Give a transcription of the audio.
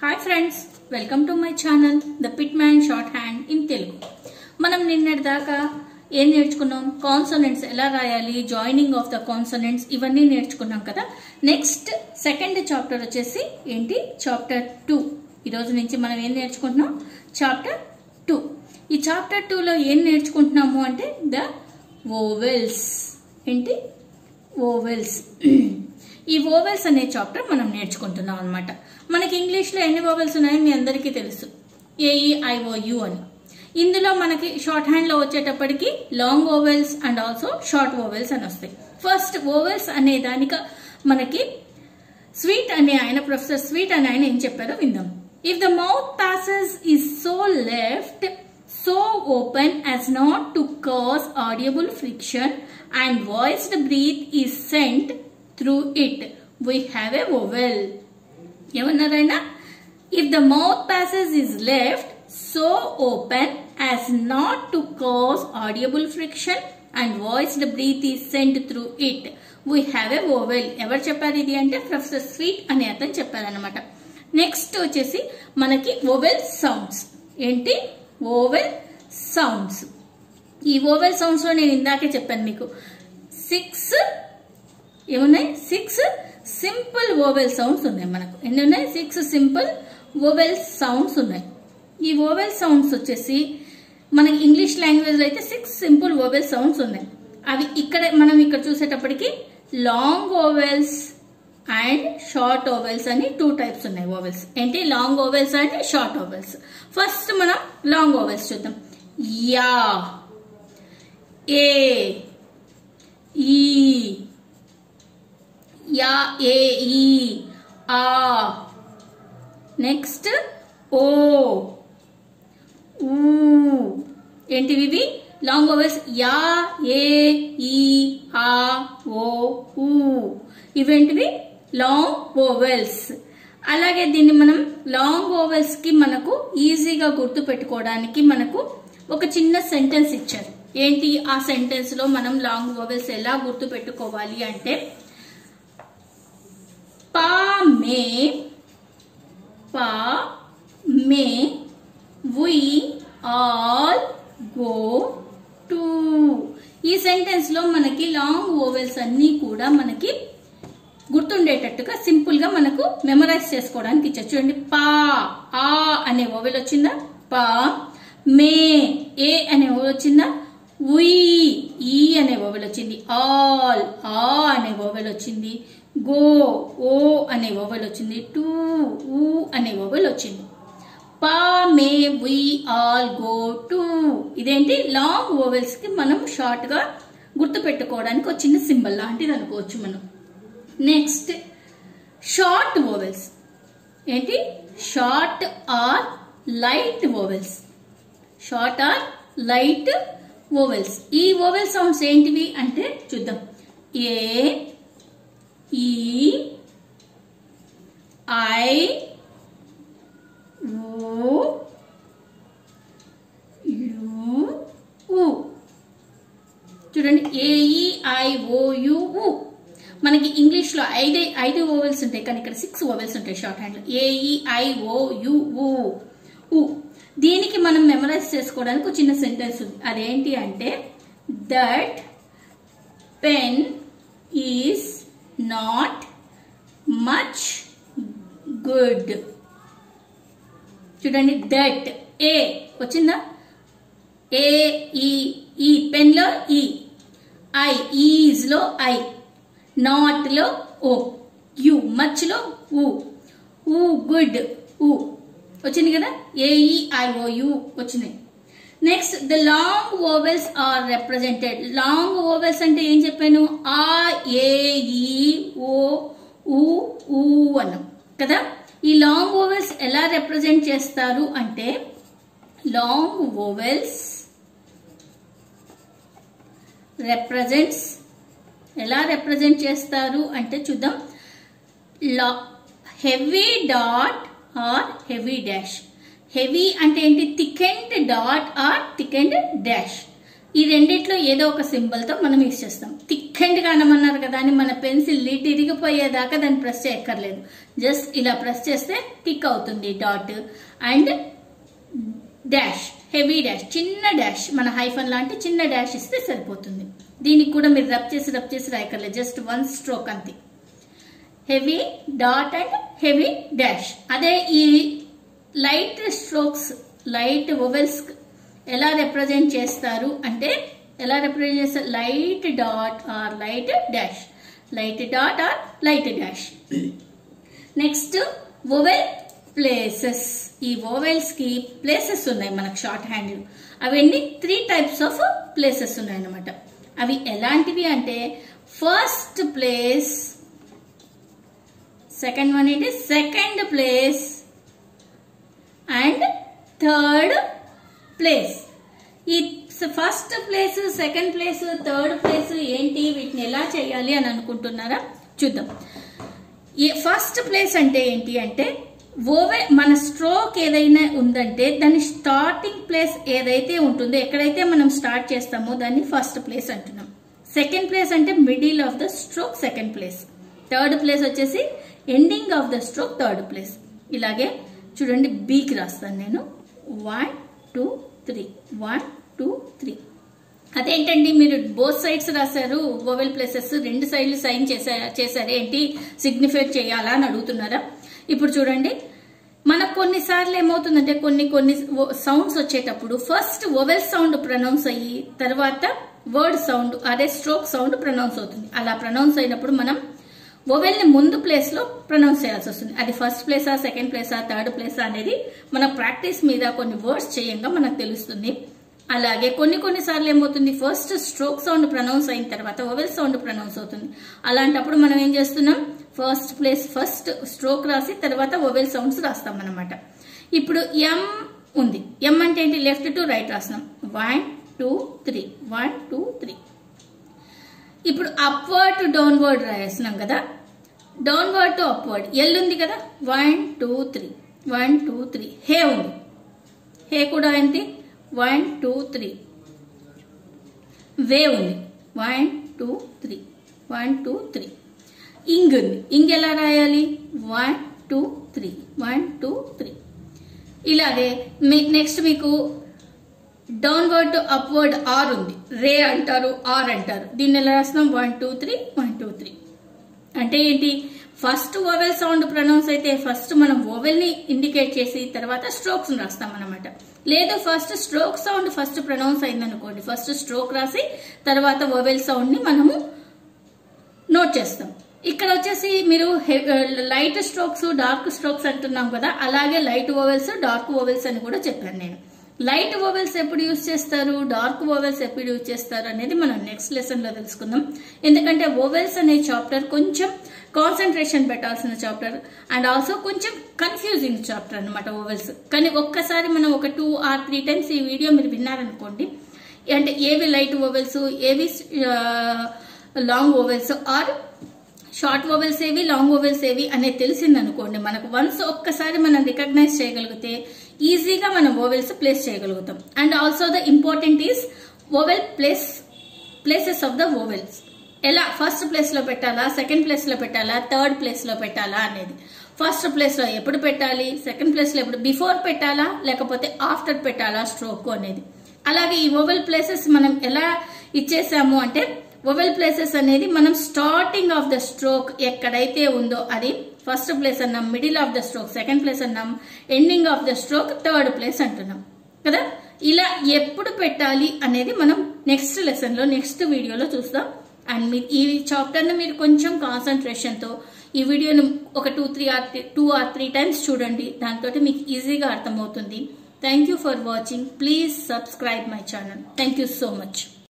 Hi friends welcome to my channel the Pitman shorthand in Telugu మనం నిన్నటి దాకా ఏం నేర్చుకున్నాం కాన్సనెంట్స్ ఎలా రాయాలి జాయినింగ్ ఆఫ్ ద కాన్సనెంట్స్ ఇవన్నీ నేర్చుకున్నాం కదా నెక్స్ట్ సెకండ్ చాప్టర్ వచ్చేసి ఏంటి చాప్టర్ టూ ఈరోజు నుంచి మనం ఏం నేర్చుకుంటున్నాం చాప్టర్ టూ ఈ చాప్టర్ టూలో ఏం నేర్చుకుంటున్నాము అంటే ద ఓవెల్స్ ఏంటి ఓవెల్స్ ఈ ఓవెల్స్ అనే చాప్టర్ మనం నేర్చుకుంటున్నాం అనమాట మనకి ఇంగ్లీష్లో ఎన్ని ఓవెల్స్ ఉన్నాయో మీ అందరికీ తెలుసు ఏఈఐఓయు అని ఇందులో మనకి షార్ట్ హ్యాండ్లో వచ్చేటప్పటికి long vowels and also short vowels అని వస్తాయి ఫస్ట్ ఓవెల్స్ అనే దానిక మనకి స్వీట్ అనే ఆయన ప్రొఫెసర్ స్వీట్ అనే ఆయన ఏం చెప్పారో విందాం if the mouth passes is so left so open as not to cause audible friction and voiced breath is sent through it. We have a vowel. ఏమన్నారైనా if the mouth passes is left so open as not to cause audible friction and voiced breath is sent through it we have a vowel ఎవరు చెప్పారు ఇది అంటే professor sweet అనే అతను చెప్పారనమాట next వచ్చేసి మనకి ఓవెల్ సౌండ్స్ ఏంటి ఓవెల్ సౌండ్స్ ఈ ఓవెల్ సౌండ్స్ లో నేను ఇందాకే చెప్పాను మీకు సిక్స్ ఏమున్నాయి సిక్స్ సింపుల్ ఓవెల్ సౌండ్స్ ఉన్నాయి మనకు ఎన్ని ఉన్నాయి సిక్స్ సింపుల్ ఓవెల్ సౌండ్స్ ఉన్నాయి ఈ ఓవెల్ సౌండ్స్ వచ్చేసి మనకి ఇంగ్లీష్ లాంగ్వేజ్ లో అయితే సిక్స్ సింపుల్ ఓవెల్ సౌండ్స్ ఉన్నాయి అవి ఇక్కడ మనం ఇక్కడ చూసేటప్పటికి long vowels and short vowels అని టూ టైప్స్ ఉన్నాయి ఓవెల్స్ ఏంటి long vowels and short vowels first మనం లాంగ్ ఓవెల్స్ చూద్దాం యా ఏ ఈ యా ఏ ఈ ఆ నెక్స్ట్ ఓ ఊ ఏంటివి ఇవి లాంగ్ ఓవెల్స్ యా ఏ ఈ ఆ ఓ ఊ ఇవేంటివి లాంగ్ ఓవెల్స్ అలాగే దీన్ని మనం లాంగ్ ఓవెల్స్ కి మనకు ఈజీగా గుర్తు పెట్టుకోవడానికి మనకు ఒక చిన్న సెంటెన్స్ ఇచ్చారు ఏంటి ఆ సెంటెన్స్ లో మనం లాంగ్ ఓవెల్స్ ఎలా గుర్తు పెట్టుకోవాలి అంటే pa may pa may we all go too ఈ సెంటెన్స్ లో మనకి లాంగ్ ఓవెల్స్ అన్ని కూడా మనకి గుర్తుండేటట్టుగా సింపుల్ గా మనకు మెమరైజ్ చేసుకోవడానికి ఇచ్చారు చూడండి పా ఆ అనే ఓవెల్ వచ్చిందా పా మే ఏ అనే ఓవెల్ వచ్చిందా ఉయ్ ఈ అనే ఓవెల్ వచ్చింది ఆల్ ఆ అనే ఓవెల్ వచ్చింది గో ఓ అనే ఓవెల్ వచ్చింది టు ఊ అనే ఓవెల్ వచ్చింది pa may we all go too ఇదేంటి లాంగ్ ఓవెల్స్ కి మనం షార్ట్ గా గుర్తు పెట్టుకోవడానికి ఒక చిన్న సింబల్ లాంటిది అనుకోవచ్చు మనం నెక్స్ట్ షార్ట్ ఓవెల్స్ ఏంటి short or light vowels short or light vowels ఈ ఓవెల్ సౌండ్స్ ఏంటివి అంటే చూద్దాం ఏ ఈ ఐ ఓ యు ఊ చూడండి ఏఈఐఓయు మనకి ఇంగ్లీష్ లో ఐదే ఐదు ఓవెల్స్ ఉంటాయి కానీ ఇక్కడ సిక్స్ ఓవెల్స్ ఉంటాయి షార్ట్ హ్యాండ్ లో ఏఈఐఓయు దీనికి మనం మెమరైజ్ చేసుకోవడానికి ఒక చిన్న సెంటెన్స్ ఉంది అదేంటి అంటే that pen is not much good చూడండి దట్ ఏ వచ్చిందా ఏ ఈ ఈ పెన్ లో ఈ ఐ ఈజ్ లో ఐ నాట్ లో ఓ యు మచ్ లో ఊ ఊ గుడ్ ఊ వచ్చింది కదా ఏఈఐఓ యు వచ్చినాయి next the long vowels are represented long vowels అంటే ఏం చెప్పాను ఆ ఏ ఈ ఓ ఊ ఊ అన్నాం కదా ఈ లాంగ్ ఓవెల్స్ ఎలా రిప్రజెంట్ చేస్తారు అంటే లాంగ్ ఓవెల్స్ రిప్రజెంట్స్ ఎలా రిప్రజెంట్ చేస్తారు అంటే చూద్దాం లా heavy dot or heavy dash heavy అంటే ఏంటి thick and dot or thick and dash ఈ రెండిట్లో ఏదో ఒక సింబల్తో మనం యూస్ చేస్తాం థిక్ అండ్ అనమన్నారు కదా అని మన పెన్సిల్ లీట్ ఇరిగిపోయేదాకా దాన్ని ప్రెస్ చేయక్కర్లేదు జస్ట్ ఇలా ప్రెస్ చేస్తే థిక్ అవుతుంది dot and dash heavy dash చిన్న డాష్ మన హైఫన్ లాంటి చిన్న డాష్ ఇస్తే సరిపోతుంది దీనికి కూడా మీరు రబ్ చేసి రబ్ చేసి రాయక్కర్లేదు జస్ట్ వన్ స్ట్రోక్ అంతే heavy dot and heavy dash అదే ఈ లైట్ స్ట్రోక్స్ లైట్ ఒవెల్స్ ఎలా రిప్రజెంట్ చేస్తారు అంటే ఎలా రిప్రజెంట్ చేస్తారు light dot or light dash light dot or light dash next vowel places ఈ వోవెల్స్ కి ప్లేసెస్ ఉన్నాయి మనకు షార్ట్ హ్యాండ్ అవన్నీ త్రీ టైప్స్ ఆఫ్ ప్లేసెస్ ఉన్నాయి అన్నమాట అవి ఎలాంటివి అంటే ఫస్ట్ ప్లేస్ సెకండ్ వన్ ఏంటి second place and third place ఈ first place second place third place ఏంటి వీటిని ఎలా చేయాలి అని అనుకుంటున్నారా చూద్దాం ఈ ఫస్ట్ ప్లేస్ అంటే ఏంటి అంటే ఓవే మన స్ట్రోక్ ఏదైనా ఉందంటే దాని స్టార్టింగ్ ప్లేస్ ఏదైతే ఉంటుందో ఎక్కడైతే మనం స్టార్ట్ చేస్తామో దాన్ని ఫస్ట్ ప్లేస్ అంటున్నాం సెకండ్ ప్లేస్ అంటే middle of the stroke second place third place వచ్చేసి ending of the stroke third place ఇలాగే చూడండి బీకి రాస్తాను నేను one two three one two three అదేంటండి మీరు బోత్ సైడ్స్ రాశారు ఓవెల్ ప్లేసెస్ రెండు సైడ్లు సైన్ చేసా చేశారు ఏంటి సిగ్నిఫైట్ చేయాలా అని అడుగుతున్నారా ఇప్పుడు చూడండి మనకు కొన్నిసార్లు ఏమవుతుందంటే కొన్ని కొన్ని సౌండ్స్ వచ్చేటప్పుడు ఫస్ట్ ఓవెల్ సౌండ్ ప్రొనౌన్స్ అయ్యి తర్వాత వర్డ్ సౌండ్ అదే స్ట్రోక్ సౌండ్ ప్రొనౌన్స్ అవుతుంది అలా ప్రొనౌన్స్ అయినప్పుడు మనం ఓవెల్ ని ముందు ప్లేస్ లో ప్రొనౌన్స్ చేయాల్సి వస్తుంది అది ఫస్ట్ ప్లేసా సెకండ్ ప్లేసా థర్డ్ ప్లేసా అనేది మన ప్రాక్టీస్ మీద కొన్ని వర్డ్స్ చేయంగా మనకు తెలుస్తుంది అలాగే కొన్ని కొన్ని సార్లు ఏమవుతుంది ఫస్ట్ స్ట్రోక్ సౌండ్ ప్రొనౌన్స్ అయిన తర్వాత ఓవెల్ సౌండ్ ప్రొనౌన్స్ అవుతుంది అలాంటప్పుడు మనం ఏం చేస్తున్నాం ఫస్ట్ ప్లేస్ ఫస్ట్ స్ట్రోక్ రాసి తర్వాత ఓవెల్ సౌండ్స్ రాస్తాం అనమాట ఇప్పుడు ఎం ఉంది ఎం అంటే ఏంటి లెఫ్ట్ టు రైట్ రాస్తున్నాం one two three one two three ఇప్పుడు అప్వర్డ్ టు డౌన్వర్డ్ రాస్తున్నాం కదా డౌన్వర్డ్ టు అప్వర్డ్ ఎల్ ఉంది కదా one two three one two three hay ఉంది హే కూడా ఏంటి వన్ టూ త్రీ వే ఉంది one two three one two three ing ఉంది ఇంగ్ ఎలా రాయాలి one two three one two three ఇలాగే నెక్స్ట్ మీకు డౌన్వర్డ్ టు అప్వర్డ్ ఆర్ ఉంది రే అంటారు ఆర్ అంటారు దీన్ని ఎలా రాస్తున్నాం one two three one two three అంటే ఏంటి ఫస్ట్ ఓవెల్ సౌండ్ ప్రొనౌన్స్ అయితే ఫస్ట్ మనం ఓవెల్ ని ఇండికేట్ చేసి తర్వాత స్ట్రోక్స్ రాస్తాం అనమాట లేదు first stroke sound first pronounce అయిందనుకోండి ఫస్ట్ స్ట్రోక్ రాసి తర్వాత ఓవెల్ సౌండ్ ని మనము నోట్ చేస్తాం ఇక్కడ వచ్చేసి మీరు లైట్ స్ట్రోక్స్ డార్క్ స్ట్రోక్స్ అంటున్నాం కదా అలాగే లైట్ ఓవెల్స్ డార్క్ ఓవెల్స్ అని కూడా చెప్పాను నేను లైట్ ఓవెల్స్ ఎప్పుడు యూజ్ చేస్తారు డార్క్ ఓవెల్స్ ఎప్పుడు యూజ్ చేస్తారు అనేది మనం నెక్స్ట్ లెసన్ లో తెలుసుకుందాం ఎందుకంటే ఓవెల్స్ అనే చాప్టర్ కొంచెం కాన్సన్ట్రేషన్ పెట్టాల్సిన చాప్టర్ అండ్ ఆల్సో కొంచెం కన్ఫ్యూజింగ్ చాప్టర్ అనమాట ఓవెల్స్ కానీ ఒక్కసారి మనం ఒక టూ ఆర్ త్రీ టైమ్స్ ఈ వీడియో మీరు విన్నారనుకోండి అంటే ఏవి లైట్ ఓవెల్స్ ఏవి long vowels or short vowels ఏవి లాంగ్ ఓవెల్స్ ఏవి అనేది తెలిసింది అనుకోండి మనకు వన్స్ ఒక్కసారి మనం రికగ్నైజ్ చేయగలిగితే ఈజీగా మనం ఓవెల్స్ ప్లేస్ చేయగలుగుతాం and also the important is vowel place places of the vowels ఎలా ఫస్ట్ ప్లేస్ లో పెట్టాలా సెకండ్ ప్లేస్ లో పెట్టాలా థర్డ్ ప్లేస్ లో పెట్టాలా అనేది ఫస్ట్ ప్లేస్ లో ఎప్పుడు పెట్టాలి సెకండ్ ప్లేస్ లో ఎప్పుడు బిఫోర్ పెట్టాలా లేకపోతే ఆఫ్టర్ పెట్టాలా స్ట్రోక్ అనేది అలాగే ఈ ఓవెల్ ప్లేసెస్ మనం ఎలా ఇచ్చేసాము అంటే ఓవెల్ ప్లేసెస్ అనేది మనం స్టార్టింగ్ ఆఫ్ ద స్ట్రోక్ ఎక్కడైతే ఉందో అది ఫస్ట్ ప్లేస్ అన్నాం middle of the stroke second place అన్నాం ending of the stroke third place అంటున్నాం కదా ఇలా ఎప్పుడు పెట్టాలి అనేది మనం నెక్స్ట్ లెసన్ లో నెక్స్ట్ వీడియోలో చూస్తాం అండ్ మీరు ఈ చాప్టర్ని మీరు కొంచెం కాన్సన్ట్రేషన్తో ఈ వీడియోని ఒక two three or two or three times చూడండి దాంతో మీకు ఈజీగా అర్థమవుతుంది thank you for watching please subscribe my channel thank you so much